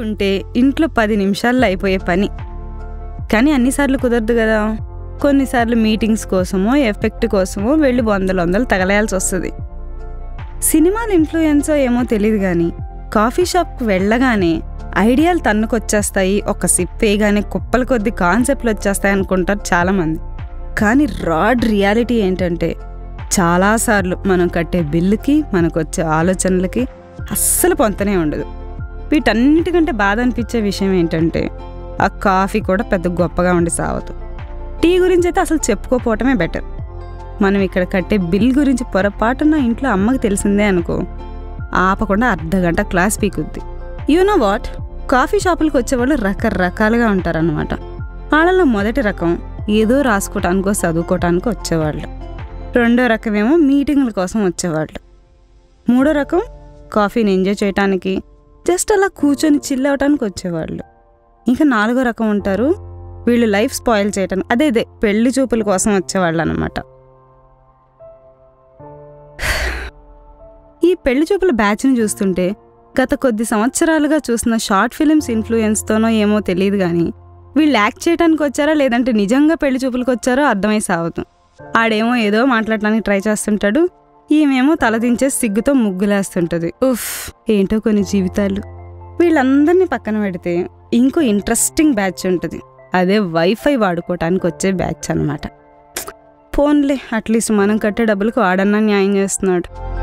ఉంటే ఇంట్లో పది నిమిషాల్లో అయిపోయే పని కానీ అన్నిసార్లు కుదరదు కదా కొన్నిసార్లు మీటింగ్స్ కోసమో ఎఫెక్ట్ కోసమో వెళ్ళి వందలు వందలు తగలేయాల్సి వస్తుంది సినిమాల ఇన్ఫ్లుయెన్సో ఏమో తెలియదు కానీ కాఫీ షాప్కి వెళ్ళగానే ఐడియాలు తన్నుకొచ్చేస్తాయి ఒక సిప్ వేయగానే కుప్పల కొద్ది కాన్సెప్ట్లు వచ్చేస్తాయి అనుకుంటారు చాలామంది కానీ రాడ్ రియాలిటీ ఏంటంటే చాలాసార్లు మనం కట్టే బిల్లుకి మనకు వచ్చే ఆలోచనలకి అస్సలు పొంతనే ఉండదు వీటన్నిటికంటే బాధ అనిపించే విషయం ఏంటంటే ఆ కాఫీ కూడా పెద్ద గొప్పగా ఉండి సావదు టీ గురించి అయితే అసలు చెప్పుకోపోవటమే బెటర్ మనం ఇక్కడ కట్టే బిల్ గురించి పొరపాటున ఇంట్లో అమ్మకి తెలిసిందే అనుకో ఆపకుండా అర్ధ గంట క్లాస్ పీకుద్ది నో వాట్ కాఫీ షాపులకు వచ్చేవాళ్ళు రకరకాలుగా ఉంటారన్నమాట వాళ్ళలో మొదటి రకం ఏదో రాసుకోవటానికో చదువుకోవటానికో వచ్చేవాళ్ళు రెండో రకమేమో మీటింగ్ల కోసం వచ్చేవాళ్ళు మూడో రకం కాఫీని ఎంజాయ్ చేయటానికి జస్ట్ అలా కూర్చొని చిల్ అవటానికి వచ్చేవాళ్ళు ఇంకా నాలుగో రకం ఉంటారు వీళ్ళు లైఫ్ స్పాయిల్ చేయటానికి అదే అదే పెళ్లి చూపుల కోసం వచ్చేవాళ్ళు అనమాట ఈ పెళ్లి చూపుల బ్యాచ్ని చూస్తుంటే గత కొద్ది సంవత్సరాలుగా చూసిన షార్ట్ ఫిలిమ్స్ ఇన్ఫ్లుయెన్స్తోనో ఏమో తెలియదు కానీ వీళ్ళు యాక్ట్ చేయడానికి వచ్చారా లేదంటే నిజంగా పెళ్లి చూపులకు వచ్చారో అర్థమై సాగుతూ ఆడేమో ఏదో మాట్లాడటానికి ట్రై చేస్తుంటాడు ఈమెమో తలదించే సిగ్గుతో ముగ్గులేస్తుంటుంది ఉఫ్ ఏంటో కొన్ని జీవితాలు వీళ్ళందరినీ పక్కన పెడితే ఇంకో ఇంట్రెస్టింగ్ బ్యాచ్ ఉంటుంది అదే వైఫై వాడుకోవటానికి వచ్చే బ్యాచ్ అనమాట ఫోన్లే అట్లీస్ట్ మనం కట్టే డబ్బులకు ఆడన్నా న్యాయం చేస్తున్నాడు